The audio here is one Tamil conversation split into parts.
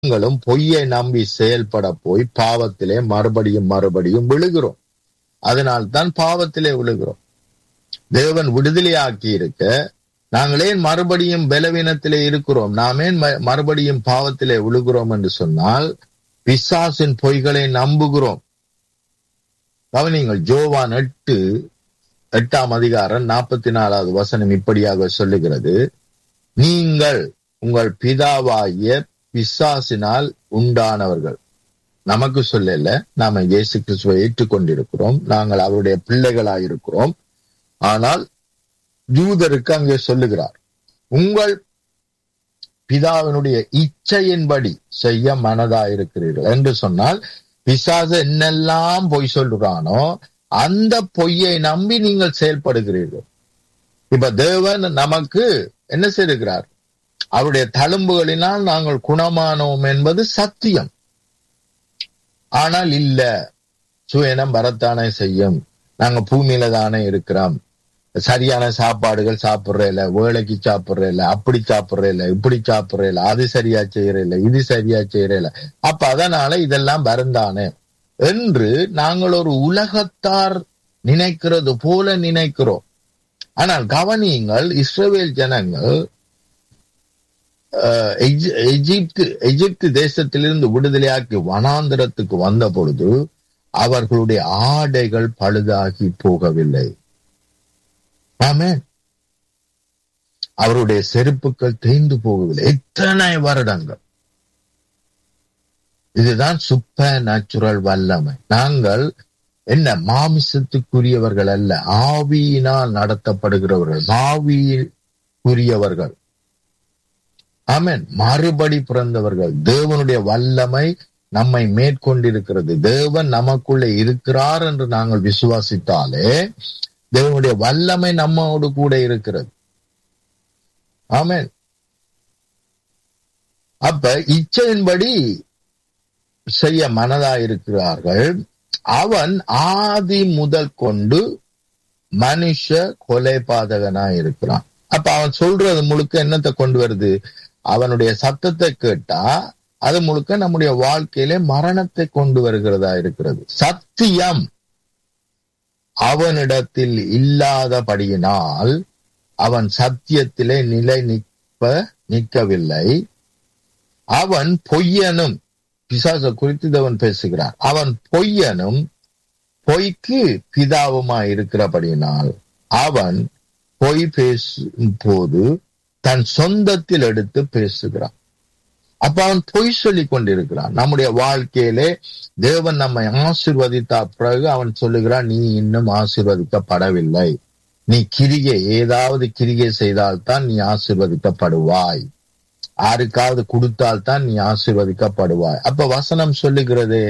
நாங்களும் பொய்யை நம்பி செயல்பட போய் பாவத்திலே மறுபடியும் மறுபடியும் விழுகிறோம் அதனால்தான் பாவத்திலே விழுகிறோம் தேவன் விடுதலையாக்கி இருக்க நாங்களே மறுபடியும் பலவீனத்திலே இருக்கிறோம் நாமேன் மறுபடியும் பாவத்திலே விழுகிறோம் என்று சொன்னால் பிசாசின் பொய்களை நம்புகிறோம் கவனிங்கள் ஜோவான் எட்டு எட்டாம் அதிகாரம் நாற்பத்தி நாலாவது வசனம் இப்படியாக சொல்லுகிறது நீங்கள் உங்கள் பிதாவாகிய பிசாசினால் உண்டானவர்கள் நமக்கு சொல்லல நாம இயேசு கிறிஸ்துவை ஏற்றுக்கொண்டிருக்கிறோம் நாங்கள் அவருடைய பிள்ளைகளாயிருக்கிறோம் ஆனால் யூதருக்கு அங்கே சொல்லுகிறார் உங்கள் பிதாவினுடைய இச்சையின்படி செய்ய மனதாயிருக்கிறீர்கள் என்று சொன்னால் பிசாசு என்னெல்லாம் பொய் சொல்றானோ அந்த பொய்யை நம்பி நீங்கள் செயல்படுகிறீர்கள் இப்ப தேவன் நமக்கு என்ன செய்திருக்கிறார் அவருடைய தழும்புகளினால் நாங்கள் குணமானோம் என்பது சத்தியம் ஆனால் இல்ல சுயனம் வரத்தானே செய்யும் நாங்க பூமியில தானே இருக்கிறோம் சரியான சாப்பாடுகள் சாப்பிடுற இல்ல வேலைக்கு சாப்பிடுற இல்ல அப்படி சாப்பிடுற இல்ல இப்படி சாப்பிடுற இல்ல அது சரியா செய்யற இல்ல இது சரியா செய்யற இல்ல அப்ப அதனால இதெல்லாம் வருந்தானே என்று நாங்கள் ஒரு உலகத்தார் நினைக்கிறது போல நினைக்கிறோம் ஆனால் கவனியுங்கள் இஸ்ரேல் ஜனங்கள் எகிப்து எகிப்து தேசத்திலிருந்து விடுதலையாக்கி வனாந்திரத்துக்கு வந்த பொழுது அவர்களுடைய ஆடைகள் பழுதாகி போகவில்லை ஆமே அவருடைய செருப்புகள் தேய்ந்து போகவில்லை எத்தனை வருடங்கள் இதுதான் சூப்பர் நேச்சுரல் வல்லமை நாங்கள் என்ன மாமிசத்துக்குரியவர்கள் அல்ல ஆவியினால் நடத்தப்படுகிறவர்கள் ஆவிக்குரியவர்கள் ஆமேன் மறுபடி பிறந்தவர்கள் தேவனுடைய வல்லமை நம்மை மேற்கொண்டிருக்கிறது தேவன் நமக்குள்ளே இருக்கிறார் என்று நாங்கள் விசுவாசித்தாலே தேவனுடைய வல்லமை நம்மோடு கூட இருக்கிறது ஆமேன் அப்ப இச்சையின்படி செய்ய மனதாயிருக்கிறார்கள் அவன் ஆதி முதல் கொண்டு மனுஷ கொலை பாதகனா இருக்கிறான் அப்ப அவன் சொல்றது முழுக்க என்னத்தை கொண்டு வருது அவனுடைய சத்தத்தை கேட்டா அது முழுக்க நம்முடைய வாழ்க்கையிலே மரணத்தை கொண்டு வருகிறதா இருக்கிறது சத்தியம் அவனிடத்தில் இல்லாதபடியினால் அவன் சத்தியத்திலே நிலை நிற்ப நிற்கவில்லை அவன் பொய்யனும் பிசாச குறித்து அவன் பேசுகிறான் அவன் பொய்யனும் பொய்க்கு பிதாவுமாய் இருக்கிறபடியினால் அவன் பொய் பேசும் போது தன் சொந்தத்தில் எடுத்து பேசுகிறான் அப்ப அவன் பொய் சொல்லி கொண்டிருக்கிறான் நம்முடைய வாழ்க்கையிலே தேவன் நம்மை ஆசிர்வதித்த பிறகு அவன் சொல்லுகிறான் நீ இன்னும் ஆசிர்வதிக்கப்படவில்லை நீ கிரிகை ஏதாவது கிரிகை செய்தால்தான் நீ ஆசிர்வதிக்கப்படுவாய் யாருக்காவது கொடுத்தால்தான் நீ ஆசிர்வதிக்கப்படுவாய் அப்ப வசனம் சொல்லுகிறது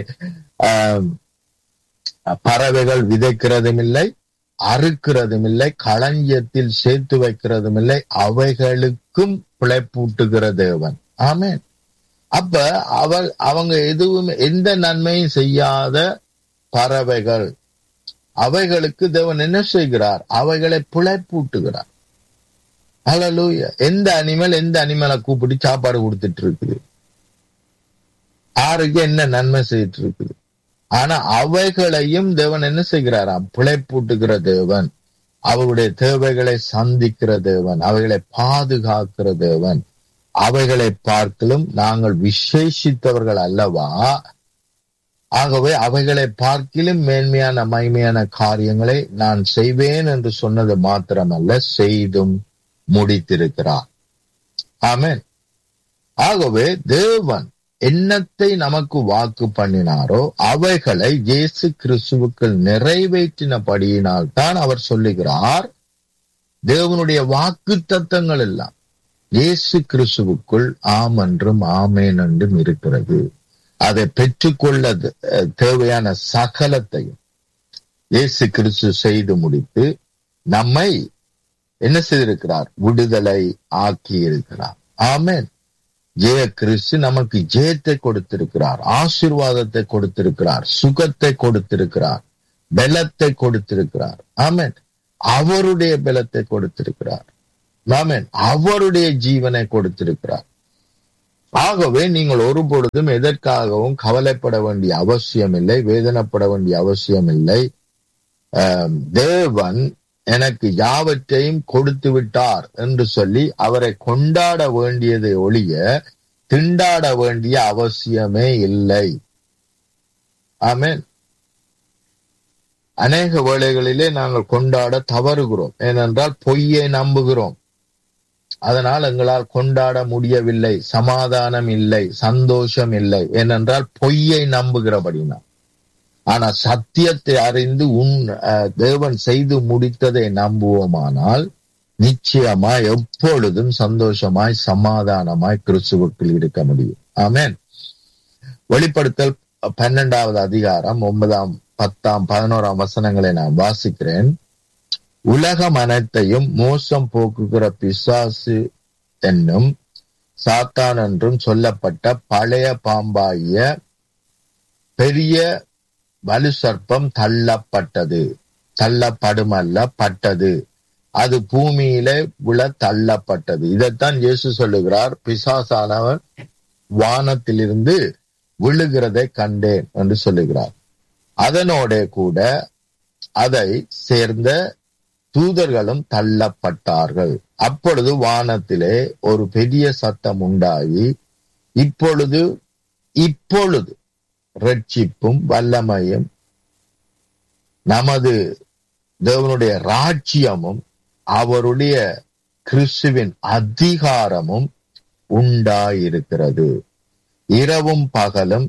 பறவைகள் விதைக்கிறதும் இல்லை அறுக்கிறதும் இல்லை களஞ்சியத்தில் சேர்த்து வைக்கிறதும் இல்லை அவைகளுக்கும் பிழைப்பூட்டுகிற தேவன் ஆமே அப்ப அவ அவங்க எதுவும் எந்த நன்மையும் செய்யாத பறவைகள் அவைகளுக்கு தேவன் என்ன செய்கிறார் அவைகளை பிழைப்பூட்டுகிறார் அலலூய எந்த அனிமல் எந்த அனிமலை கூப்பிட்டு சாப்பாடு கொடுத்துட்டு இருக்குது யாருக்கு என்ன நன்மை செய்துட்டு இருக்குது ஆனா அவைகளையும் தேவன் என்ன செய்கிறாராம் பிழைப்பூட்டுகிற தேவன் அவருடைய தேவைகளை சந்திக்கிற தேவன் அவைகளை பாதுகாக்கிற தேவன் அவைகளை பார்க்கலும் நாங்கள் விசேஷித்தவர்கள் அல்லவா ஆகவே அவைகளை பார்க்கிலும் மேன்மையான மைமையான காரியங்களை நான் செய்வேன் என்று சொன்னது மாத்திரமல்ல செய்தும் முடித்திருக்கிறார் ஆமேன் ஆகவே தேவன் எண்ணத்தை நமக்கு வாக்கு பண்ணினாரோ அவைகளை இயேசு கிறிஸ்துவுக்கு நிறைவேற்றினபடியினால் தான் அவர் சொல்லுகிறார் தேவனுடைய வாக்கு தத்தங்கள் எல்லாம் இயேசு கிறிஸ்துவுக்குள் ஆம் என்றும் ஆமேன் என்றும் இருக்கிறது அதை பெற்றுக்கொள்ள தேவையான சகலத்தையும் இயேசு கிறிஸ்து செய்து முடித்து நம்மை என்ன செய்திருக்கிறார் விடுதலை ஆக்கி இருக்கிறார் ஆமேன் ஜெய கிறிஸ்து நமக்கு ஜெயத்தை கொடுத்திருக்கிறார் ஆசிர்வாதத்தை கொடுத்திருக்கிறார் சுகத்தை கொடுத்திருக்கிறார் பலத்தை கொடுத்திருக்கிறார் ஆமேன் அவருடைய பலத்தை கொடுத்திருக்கிறார் ஆமேன் அவருடைய ஜீவனை கொடுத்திருக்கிறார் ஆகவே நீங்கள் ஒரு பொழுதும் எதற்காகவும் கவலைப்பட வேண்டிய அவசியம் இல்லை வேதனைப்பட வேண்டிய அவசியம் இல்லை ஆம், தேவன் எனக்கு யாவற்றையும் கொடுத்து விட்டார் என்று சொல்லி அவரை கொண்டாட வேண்டியதை ஒழிய திண்டாட வேண்டிய அவசியமே இல்லை ஆமென் அநேக வேளைகளிலே நாங்கள் கொண்டாட தவறுகிறோம் ஏனென்றால் பொய்யை நம்புகிறோம் அதனால் எங்களால் கொண்டாட முடியவில்லை சமாதானம் இல்லை சந்தோஷம் இல்லை ஏனென்றால் பொய்யை நம்புகிறபடினா ஆனா சத்தியத்தை அறிந்து உன் அஹ், தேவன் செய்து முடித்ததை நம்புவோமானால் நிச்சயமாய் எப்பொழுதும் சந்தோஷமாய் சமாதானமாய் கிறிஸ்துவுக்குள் இருக்க முடியும் ஆமென் வெளிப்படுத்தல் பன்னெண்டாவது அதிகாரம் ஒன்பதாம் பத்தாம் பதினோராம் வசனங்களை நான் வாசிக்கிறேன் உலகம் அனைத்தையும் மோசம் போக்குகிற பிசாசு என்னும் சாத்தான் என்றும் சொல்லப்பட்ட பழைய பாம்பாகிய பெரிய வலு சர்ப்பம் தள்ளப்பட்டது தள்ளப்படுமல்ல பட்டது அது பூமியிலே விழ தள்ளப்பட்டது இதைத்தான் இயேசு சொல்லுகிறார் பிசாசானவன் வானத்திலிருந்து விழுகிறதை கண்டேன் என்று சொல்லுகிறார் அதனோட கூட அதை சேர்ந்த தூதர்களும் தள்ளப்பட்டார்கள் அப்பொழுது வானத்திலே ஒரு பெரிய சத்தம் உண்டாகி இப்பொழுது இப்பொழுது ரட்சிப்பும் வல்லமையும் நமது தேவனுடைய ராஜ்யமும் அவருடைய கிறிஸ்துவின் அதிகாரமும் உண்டாயிருக்கிறது இரவும் பகலும்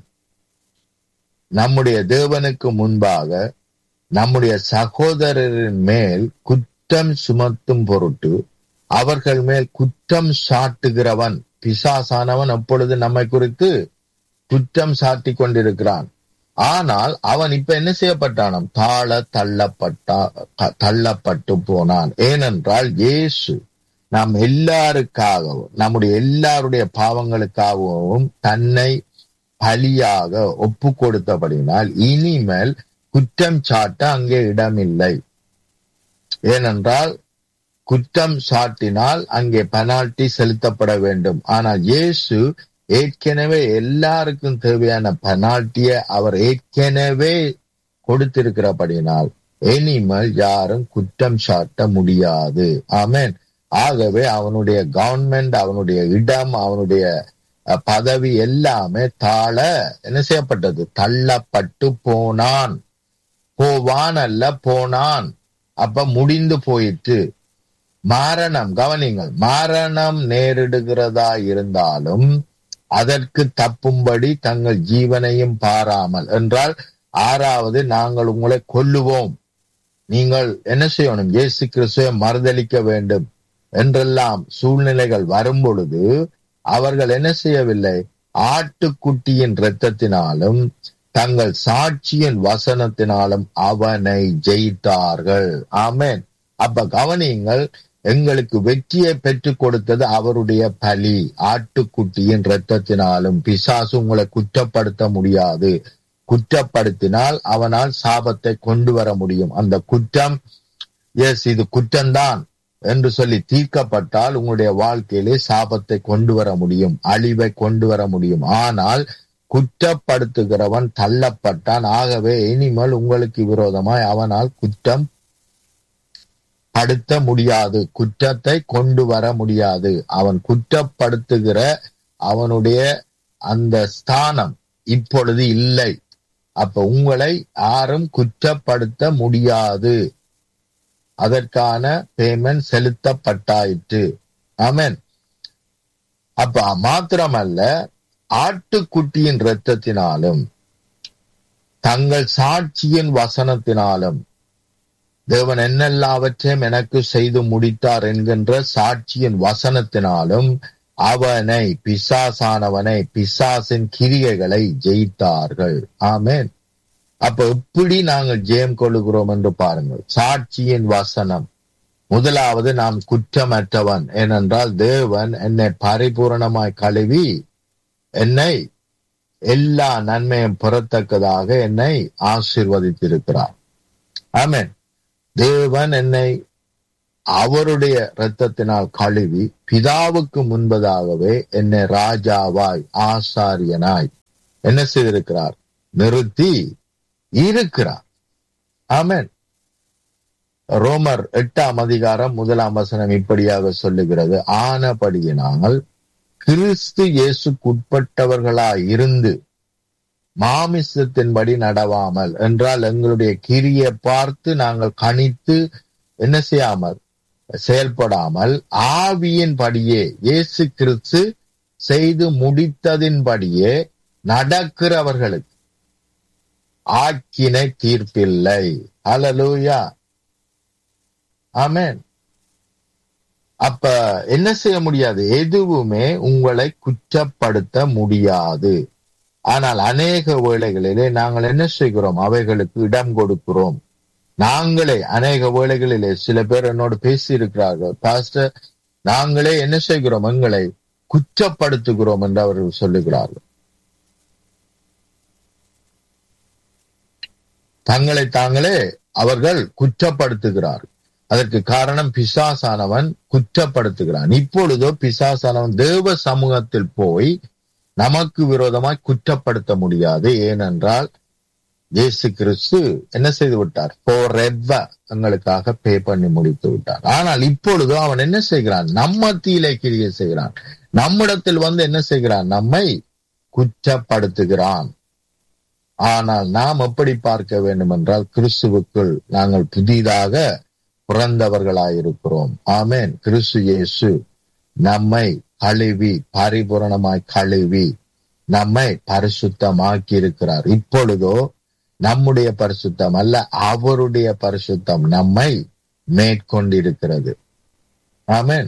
நம்முடைய தேவனுக்கு முன்பாக நம்முடைய சகோதரரின் மேல் குற்றம் சுமத்தும் பொருட்டு அவர்கள் மேல் குற்றம் சாட்டுகிறவன் பிசாசானவன் அப்பொழுது நம்மை குறித்து குற்றம் சாட்டிக் கொண்டிருக்கிறான் ஆனால் அவன் இப்ப என்ன செய்யப்பட்டானாம் தாழ தள்ளப்பட்டா த- தள்ளப்பட்டு போனான் ஏனென்றால் இயேசு நாம் எல்லாருக்காகவும் நம்முடைய எல்லாருடைய பாவங்களுக்காகவும் தன்னை பலியாக ஒப்பு கொடுத்தபடினால் இனிமேல் குற்றம் சாட்ட அங்கே இடமில்லை ஏனென்றால் குற்றம் சாட்டினால் அங்கே பெனால்டி செலுத்தப்பட வேண்டும் ஆனால் இயேசு ஏற்கனவே எல்லாருக்கும் தேவையான பெனால்ட்டியை அவர் ஏற்கனவே கொடுத்திருக்கிறபடினால் இனிமேல் யாரும் குற்றம் சாட்ட முடியாது ஆமென் ஆகவே அவனுடைய கவர்மெண்ட் அவனுடைய இடம் அவனுடைய அஹ், பதவி எல்லாமே தாழ என்ன செய்யப்பட்டது தள்ளப்பட்டு போனான் போவான் அல்ல போனான் அப்ப முடிந்து போயிற்று மரணம் கவனிங்கள் மரணம் நேரிடுகிறதா இருந்தாலும் அதற்கு தப்பும்படி தங்கள் ஜீவனையும் பாராமல் என்றால் ஆறாவது நாங்கள் உங்களை கொல்லுவோம் நீங்கள் என்ன செய்யணும் இயேசு கிறிஸ்துவை மறுதலிக்க வேண்டும் என்றெல்லாம் சூழ்நிலைகள் வரும் பொழுது அவர்கள் என்ன செய்யவில்லை ஆட்டுக்குட்டியின் இரத்தத்தினாலும் தங்கள் சாட்சியின் வசனத்தினாலும் அவனை ஜெயித்தார்கள் ஆமென் அப்ப கவனியுங்கள் எங்களுக்கு வெற்றியை பெற்றுக் கொடுத்தது அவருடைய பலி ஆட்டுக்குட்டியின் இரத்தத்தினாலும் பிசாசு உங்களை குற்றப்படுத்த முடியாது குற்றப்படுத்தினால் அவனால் சாபத்தை கொண்டு வர முடியும் அந்த குற்றம் எஸ் இது குற்றம்தான் என்று சொல்லி தீர்க்கப்பட்டால் உங்களுடைய வாழ்க்கையிலே சாபத்தை கொண்டு வர முடியும் அழிவை கொண்டு வர முடியும் ஆனால் குற்றப்படுத்துகிறவன் தள்ளப்பட்டான் ஆகவே இனிமேல் உங்களுக்கு விரோதமாய் அவனால் குற்றம் படுத்த முடியாது குற்றத்தை கொண்டு வர முடியாது அவன் குற்றப்படுத்துகிற அவனுடைய அந்த ஸ்தானம் இப்பொழுது இல்லை அப்ப உங்களை யாரும் குற்றப்படுத்த முடியாது அதற்கான பேமெண்ட் செலுத்தப்பட்டாயிற்று ஆமென் அப்ப மாத்திரமல்ல ஆட்டுக்குட்டியின் இரத்தத்தினாலும் தங்கள் சாட்சியின் வசனத்தினாலும் தேவன் என்னெல்லாவற்றையும் எனக்கு செய்து முடித்தார் என்கின்ற சாட்சியின் வசனத்தினாலும் அவனை பிசாசானவனை பிசாசின் கிரியைகளை ஜெயித்தார்கள் ஆமென் அப்ப எப்படி நாங்கள் ஜெயம் கொள்ளுகிறோம் என்று பாருங்கள் சாட்சியின் வசனம் முதலாவது நாம் குற்றமற்றவன் ஏனென்றால் தேவன் என்னை பரிபூரணமாய் கழுவி என்னை எல்லா நன்மையும் பெறத்தக்கதாக என்னை ஆசீர்வதித்திருக்கிறார் ஆமென் தேவன் என்னை அவருடைய இரத்தத்தினால் கழுவி பிதாவுக்கு முன்பதாகவே என்னை ராஜாவாய் ஆசாரியனாய் என்ன செய்திருக்கிறார் நிறுத்தி இருக்கிறார் ஆமென் ரோமர் எட்டாம் அதிகாரம் முதலாம் வசனம் இப்படியாக சொல்லுகிறது ஆனபடியினால் கிறிஸ்து இயேசுக்குட்பட்டவர்களாய் இருந்து மாமிசத்தின்படி நடவாமல் என்றால் எங்களுடைய கிரியை பார்த்து நாங்கள் கணித்து என்ன செய்யாமல் செயல்படாமல் ஆவியின் படியே இயேசு கிறிஸ்து செய்து முடித்ததின்படியே நடக்கிறவர்களுக்கு ஆக்கினை தீர்ப்பில்லை அலலூயா ஆமென் அப்ப என்ன செய்ய முடியாது எதுவுமே உங்களை குற்றப்படுத்த முடியாது ஆனால் அநேக வேளைகளிலே நாங்கள் என்ன செய்கிறோம் அவைகளுக்கு இடம் கொடுக்கிறோம் நாங்களே அநேக வேளைகளிலே சில பேர் என்னோடு பேசி இருக்கிறார்கள் பாஸ்டர் நாங்களே என்ன செய்கிறோம் எங்களை குற்றப்படுத்துகிறோம் என்று அவர்கள் சொல்லுகிறார்கள் தங்களை தாங்களே அவர்கள் குற்றப்படுத்துகிறார்கள் அதற்கு காரணம் பிசாசானவன் குற்றப்படுத்துகிறான் இப்பொழுதோ பிசாசானவன் தேவ சமூகத்தில் போய் நமக்கு விரோதமாய் குற்றப்படுத்த முடியாது ஏனென்றால் இயேசு கிறிஸ்து என்ன செய்து விட்டார் போர் எங்களுக்காக பே பண்ணி முடித்து விட்டார் ஆனால் இப்பொழுதோ அவன் என்ன செய்கிறான் நம்ம மத்தியிலே கிரியை செய்கிறான் நம்மிடத்தில் வந்து என்ன செய்கிறான் நம்மை குற்றப்படுத்துகிறான் ஆனால் நாம் எப்படி பார்க்க வேண்டும் என்றால் கிறிஸ்துவுக்குள் நாங்கள் புதிதாக பிறந்தவர்களாயிருக்கிறோம் ஆமேன் கிறிஸ்து இயேசு நம்மை கழுவி பரிபூரணமாய் கழுவி நம்மை பரிசுத்தமாக்கி இருக்கிறார் இப்பொழுதோ நம்முடைய பரிசுத்தம் அல்ல அவருடைய பரிசுத்தம் நம்மை மேற்கொண்டிருக்கிறது ஆமேன்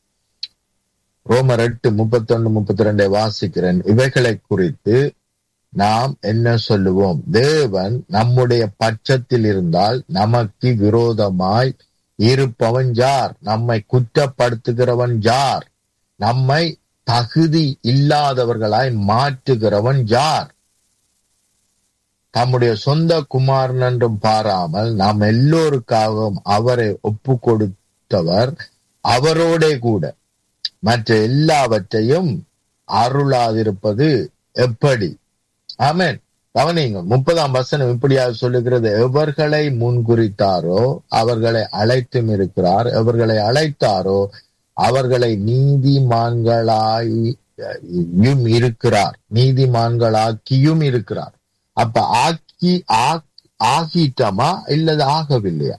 ரோமர் எட்டு முப்பத்தி ஒன்னு முப்பத்தி ரெண்டை வாசிக்கிறேன் இவைகளை குறித்து நாம் என்ன சொல்லுவோம் தேவன் நம்முடைய பட்சத்தில் இருந்தால் நமக்கு விரோதமாய் இருப்பவன் யார் நம்மை குற்றப்படுத்துகிறவன் யார் நம்மை தகுதி இல்லாதவர்களாய் மாற்றுகிறவன் யார் தம்முடைய சொந்த குமாரன் என்றும் பாராமல் நாம் எல்லோருக்காகவும் அவரை ஒப்பு கொடுத்தவர் அவரோட கூட மற்ற எல்லாவற்றையும் அருளாதிருப்பது எப்படி ஆமேன் கவனிங்க முப்பதாம் வசனம் இப்படியாக சொல்லுகிறது எவர்களை முன்குறித்தாரோ அவர்களை அழைத்தும் இருக்கிறார் எவர்களை அழைத்தாரோ அவர்களை நீதிமான்களாயும் இருக்கிறார் நீதிமான்களாக்கியும் இருக்கிறார் அப்ப ஆக்கி ஆகிட்டமா இல்லது ஆகவில்லையா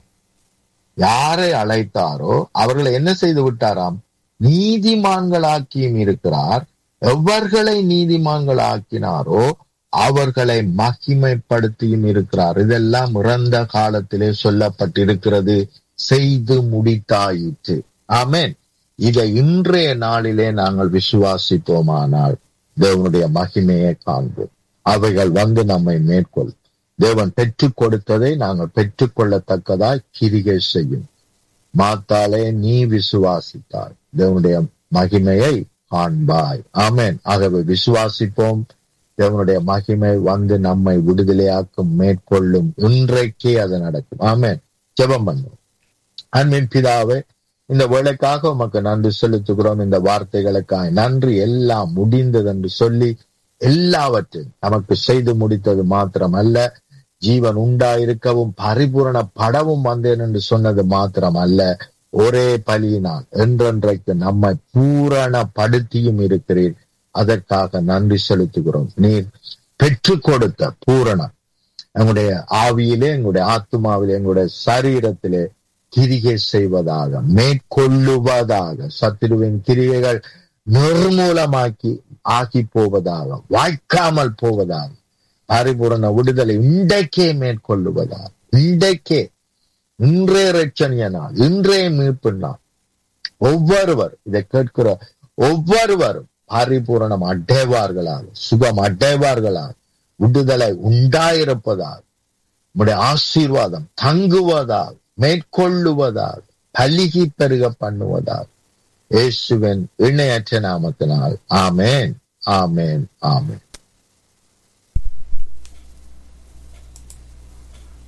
யாரை அழைத்தாரோ அவர்களை என்ன செய்து விட்டாராம் நீதிமான்களாக்கியும் இருக்கிறார் எவர்களை நீதிமான்கள் ஆக்கினாரோ அவர்களை மகிமைப்படுத்தியும் இருக்கிறார் இதெல்லாம் இறந்த காலத்திலே சொல்லப்பட்டிருக்கிறது செய்து முடித்தாயிற்று ஆமேன் இதை இன்றைய நாளிலே நாங்கள் விசுவாசிப்போமானால் தேவனுடைய மகிமையை காண்போம் அவைகள் வந்து நம்மை மேற்கொள் தேவன் பெற்றுக் கொடுத்ததை நாங்கள் பெற்றுக்கொள்ளத்தக்கதாய் கிரிகை செய்யும் மாத்தாலே நீ விசுவாசித்தாய் தேவனுடைய மகிமையை காண்பாய் ஆமேன் ஆகவே விசுவாசிப்போம் தேவனுடைய மகிமை வந்து நம்மை விடுதலையாக்கும் மேற்கொள்ளும் இன்றைக்கே அது நடக்கும் ஆமேன் ஜெபம் பண்ணும் அன்பின் பிதாவே இந்த வேலைக்காக உமக்கு நன்றி செலுத்துகிறோம் இந்த வார்த்தைகளுக்காக நன்றி எல்லாம் முடிந்தது என்று சொல்லி எல்லாவற்றையும் நமக்கு செய்து முடித்தது மாத்திரம் அல்ல ஜீவன் உண்டாயிருக்கவும் பரிபூரண படவும் வந்தேன் என்று சொன்னது மாத்திரம் அல்ல ஒரே பலியினால் என்றென்றைக்கு நம்மை பூரணப்படுத்தியும் இருக்கிறீர் அதற்காக நன்றி செலுத்துகிறோம் நீர் பெற்றுக் கொடுத்த பூரணம் எங்களுடைய ஆவியிலே எங்களுடைய ஆத்மாவிலே எங்களுடைய சரீரத்திலே கிரிகை செய்வதாக மேற்கொள்ளுவதாக சத்துருவின் கிரிகைகள் நிர்மூலமாக்கி ஆக்கி போவதாக வாய்க்காமல் போவதாக பரிபூரண விடுதலை இன்றைக்கே மேற்கொள்ளுவதாக இன்றைக்கே இன்றைய ரட்சணிய நாள் இன்றைய மீட்பு நாள் ஒவ்வொருவர் இதை கேட்கிற ஒவ்வொருவரும் பரிபூரணம் அடைவார்களாக சுகம் அடைவார்களாக விடுதலை உண்டாயிருப்பதாக உடைய ஆசீர்வாதம் தங்குவதாக மேற்கொள்ளுவதாக பலிகி பெருக பண்ணுவதாக இயேசுவின் இணையற்ற நாமத்தினால் ஆமேன் ஆமேன் ஆமேன்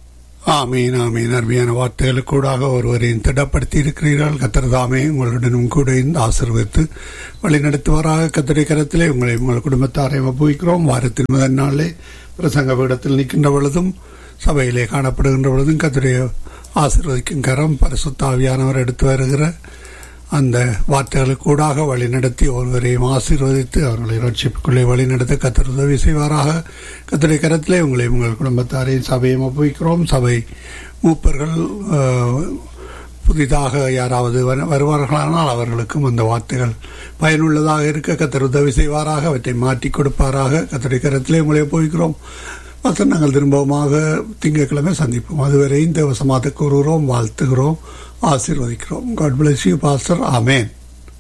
ஆமீன் ஆமீன் அருமையான வார்த்தைகளுக்கூடாக ஒருவரையும் திடப்படுத்தி இருக்கிறீர்கள் கத்தர் தாமே உங்களுடனும் கூட இருந்து ஆசீர்வதித்து வழிநடத்துவாராக கத்தரை கரத்திலே உங்களை உங்கள் குடும்பத்தாரை ஒப்புவிக்கிறோம் வாரத்தின் முதல் நாளிலே பிரசங்க பீடத்தில் நிற்கின்ற பொழுதும் சபையிலே காணப்படுகின்ற பொழுதும் கத்தருடைய ஆசீர்வதிக்கும் கரம் பரிசுத்தாவியானவர் எடுத்து வருகிற அந்த வார்த்தைகளுக்கூடாக வழிநடத்தி ஒருவரையும் ஆசீர்வதித்து அவர்களை ரட்சிப்புக்குள்ளே வழிநடத்த கத்தர் உதவி செய்வாராக கத்தருடைய கரத்திலே உங்களை உங்கள் குடும்பத்தாரையும் சபையும் ஒப்புவிக்கிறோம் சபை மூப்பர்கள் அஹ், புதிதாக யாராவது வரு- வருவார்களானால் அவர்களுக்கும் அந்த வார்த்தைகள் பயனுள்ளதாக இருக்க கத்தர் உதவி செய்வாராக அவற்றை மாற்றி கொடுப்பாராக கத்தருடைய கரத்திலே உங்களை ஒப்புவிக்கிறோம் மற்றும் நாங்கள் திரும்பவுமாக திங்கட்கிழமை சந்திப்போம் அதுவரை இந்த வசமாக கூறுகிறோம் வாழ்த்துகிறோம் ஆசீர்வதிக்கிறோம் காட் பிளஸ் யூ பாஸ்டர் ஆமேன்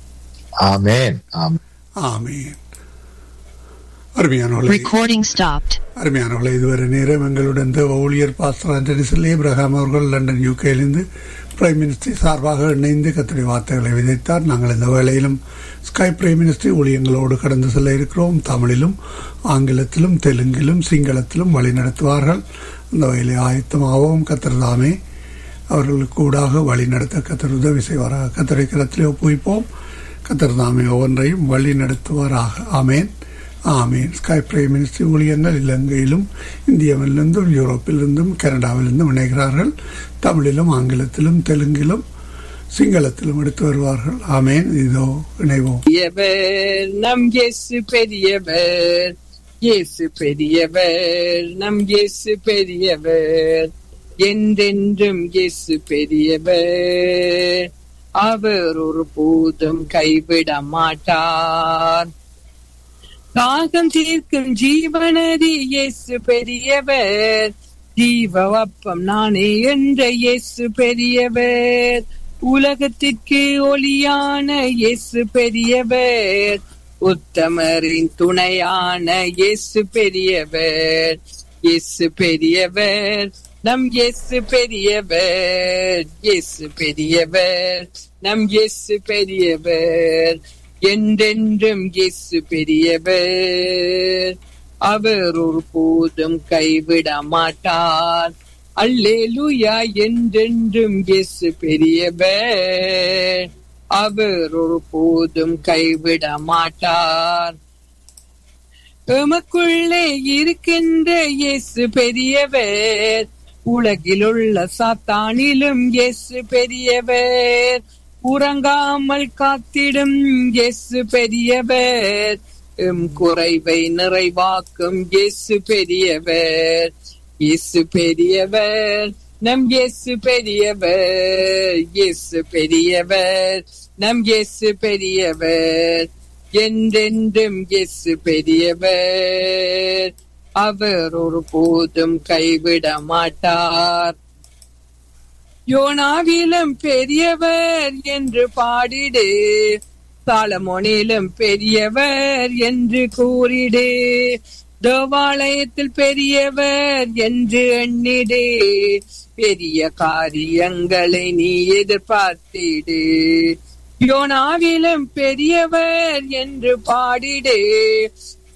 ஆமேன் ஆம் ஆமேன் அருமையானவர்களே Recording stopped. அருமையானவர்களே இதுவரை நேரம் எங்களுடன் தேவ ஊழியர் பாஸ்டர் ஆண்டனி சில் ஏப்ரஹாம் அவர்கள் லண்டன் யூகேலிருந்து பிரைம் மினிஸ்டர் சார்பாக இணைந்து கத்திரி வார்த்தைகளை விதைத்தார் நாங்கள் இந்த வேளையிலும் ஸ்கை பிரைம் மினிஸ்டர் ஊழியங்களோடு கடந்து செல்ல இருக்கிறோம் தமிழிலும் ஆங்கிலத்திலும் தெலுங்கிலும் சிங்களத்திலும் வழி நடத்துவார்கள் அந்த வகையிலே ஆயத்தமாகவும் கத்திரதாமே அவர்களுக்கு கூடாக வழி நடத்த கத்தர் உதவி செய்வாராக கத்தரை கரத்திலே ஒப்புவிப்போம் கத்தர் தாமே ஒவ்வொன்றையும் வழி நடத்துவாராக ஆமேன் ஆமீன் ஸ்கை பிரைம் மினிஸ்டர் ஊழியர்கள் இலங்கையிலும் இந்தியாவிலிருந்தும் யூரோப்பிலிருந்தும் கனடாவிலிருந்தும் இணைகிறார்கள் தமிழிலும் ஆங்கிலத்திலும் தெலுங்கிலும் சிங்களத்திலும் எடுத்து வருவார்கள் ஆமேன் இதோ இணைவோம் பெரியவர் நம் இயேசு பெரியவர் இயேசு பெரியவர் நம் இயேசு பெரியவர் என்றென்றும் இயேசு பெரியவர் அவர் ஒரு போதும் கைவிட மாட்டார் தாகம் தீர்க்கும் ஜீவனதி இயேசு பெரியவர் ஜீவவப்பம் நானே என்ற இயேசு பெரியவர் உலகத்திற்கு ஒளியான இயேசு பெரியவர் உத்தமரின் துணையான இயேசு பெரியவர் இயேசு பெரியவர் நம் இயேசு பெரியவர் இயேசு பெரியவர் நம் இயேசு பெரியவர் என்றென்றும் இயேசு பெரியவர் அவர் ஒரு போதும் கைவிட மாட்டார் அல்லேலூயா என்றென்றும் இயேசு பெரியவர் அவர் ஒரு போதும் கைவிட மாட்டார் எமக்குள்ளே இருக்கின்ற இயேசு பெரியவர் உலகிலுள்ள சாத்தானிலும் இயேசு பெரியவர் உறங்காமல் காத்திடும் இயேசு பெரியவர் எம் குறைவை நிறைவாக்கும் இயேசு பெரியவர் இயேசு பெரியவர் நம் இயேசு பெரியவர் இயேசு பெரியவர் நம் இயேசு பெரியவர் என்றென்றும் இயேசு பெரியவர் அவர் ஒரு போதும் கைவிட மாட்டார் யோனாவிலும் பெரியவர் என்று பாடிடு சாலமோனிலும் பெரியவர் என்று கூறிடு தேவாலயத்தில் பெரியவர் என்று எண்ணிடு பெரிய காரியங்களை நீ எதிர்பார்த்திடு யோனாவிலும் பெரியவர் என்று பாடிடு